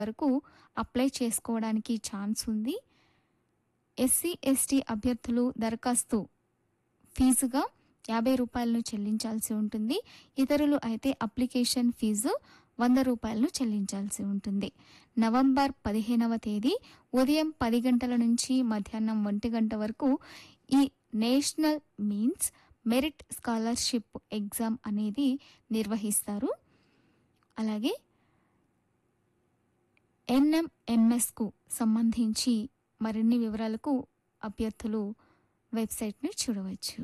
వరకు అప్లై చేసుకోవడానికి ఛాన్స్ ఉంది ఎస్సీ ఎస్టీ అభ్యర్థులు దరఖాస్తు ఫీజుగా యాభై రూపాయలను చెల్లించాల్సి ఉంటుంది ఇతరులు అయితే అప్లికేషన్ ఫీజు వంద రూపాయలను చెల్లించాల్సి ఉంటుంది నవంబర్ పదిహేనవ తేదీ ఉదయం పది గంటల నుంచి మధ్యాహ్నం ఒంటి గంట వరకు ఈ national means merit scholarship exam అనేది నిర్వహిస్తారు అలాగే ఎన్ఎంఎంఎస్కు సంబంధించి మరిన్ని వివరాలకు అభ్యర్థులు వెబ్సైట్ను చూడవచ్చు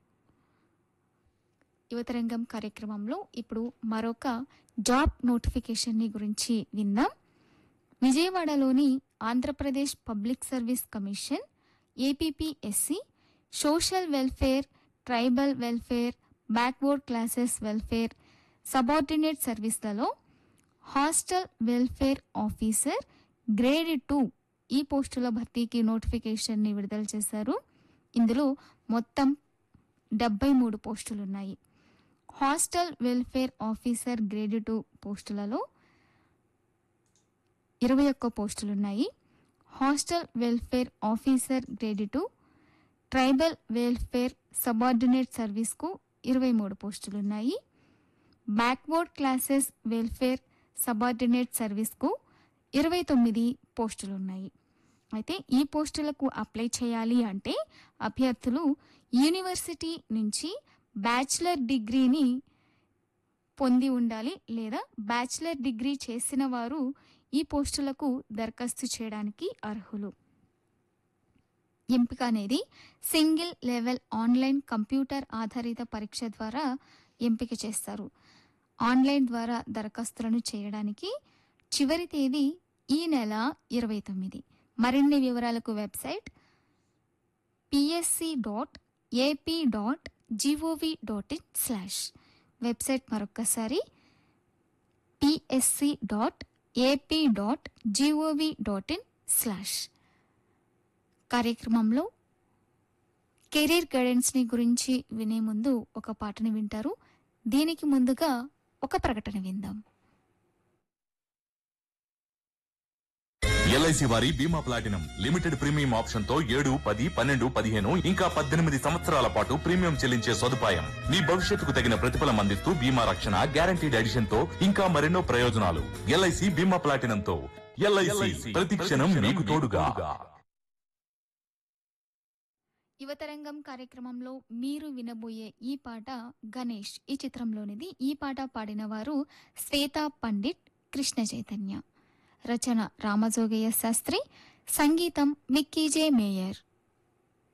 యువతరంగం కార్యక్రమంలో ఇప్పుడు మరొక జాబ్ నోటిఫికేషన్ని గురించి విందాం విజయవాడలోని Andhra Pradesh public service commission APPSC social welfare tribal welfare backward classes welfare subordinate సర్వీస్లలో hostel welfare officer grade two ఈ పోస్టుల భర్తీకి నోటిఫికేషన్ని విడుదల చేశారు ఇందులో మొత్తం డెబ్బై మూడు పోస్టులు ఉన్నాయి hostel welfare officer grade two పోస్టులలో ఇరవై ఒక్క పోస్టులున్నాయి hostel welfare officer grade two tribal welfare subordinate సర్వీస్కు ఇరవై మూడు పోస్టులున్నాయి బ్యాక్వర్డ్ క్లాసెస్ వెల్ఫేర్ సబార్డినేట్ సర్వీస్కు ఇరవై తొమ్మిది పోస్టులున్నాయి అయితే ఈ పోస్టులకు అప్లై చేయాలి అంటే అభ్యర్థులు యూనివర్సిటీ నుంచి బ్యాచిలర్ డిగ్రీని పొంది ఉండాలి లేదా బ్యాచిలర్ డిగ్రీ చేసిన వారు ఈ పోస్టులకు దరఖాస్తు చేయడానికి అర్హులు ఎంపిక అనేది సింగిల్ లెవెల్ ఆన్లైన్ కంప్యూటర్ ఆధారిత పరీక్ష ద్వారా ఎంపిక చేస్తారు ఆన్లైన్ ద్వారా దరఖాస్తులను చేయడానికి చివరి తేదీ ఈ నెల ఇరవై తొమ్మిది మరిన్ని వివరాలకు website PSC dot AP dot G O V dot in slash website మరొక్కసారి PSC dot AP dot G O V dot in slash కార్యక్రమంలో కెరీర్ గైడెన్స్ని గురించి వినే ముందు ఒక పాటను వింటారు దీనికి ముందుగా ఒక ప్రకటన విందాం ఎల్ఐసి వారి బీమా ప్లాటినం లిమిటెడ్ ప్రీమియం ఆప్షన్ తో ఏడు పది పన్నెండు పదిహేను ఇంకా పద్దెనిమిది సంవత్సరాల పాటు ప్రీమియం చెల్లించే సదుపాయం మీ భవిష్యత్తుకు తగిన ప్రతిఫలం అందిస్తూ బీమా రక్షణ గ్యారంటీడ్ ఎడిషన్ తో ఇంకా మరెన్నో ప్రయోజనాలు ఎల్ఐసి బీమా ప్లాటినం తో ఎల్ఐసి ప్రతి క్షణం మీకు తోడుగా యువతరంగం కార్యక్రమంలో మీరు వినబోయే ఈ పాట గణేష్ ఈ చిత్రంలోనిది ఈ పాట పాడిన వారు శ్వేత పండిట్ కృష్ణ చైతన్య రచన రామజోగయ్య శాస్త్రి సంగీతం మిక్కీ జే మేయర్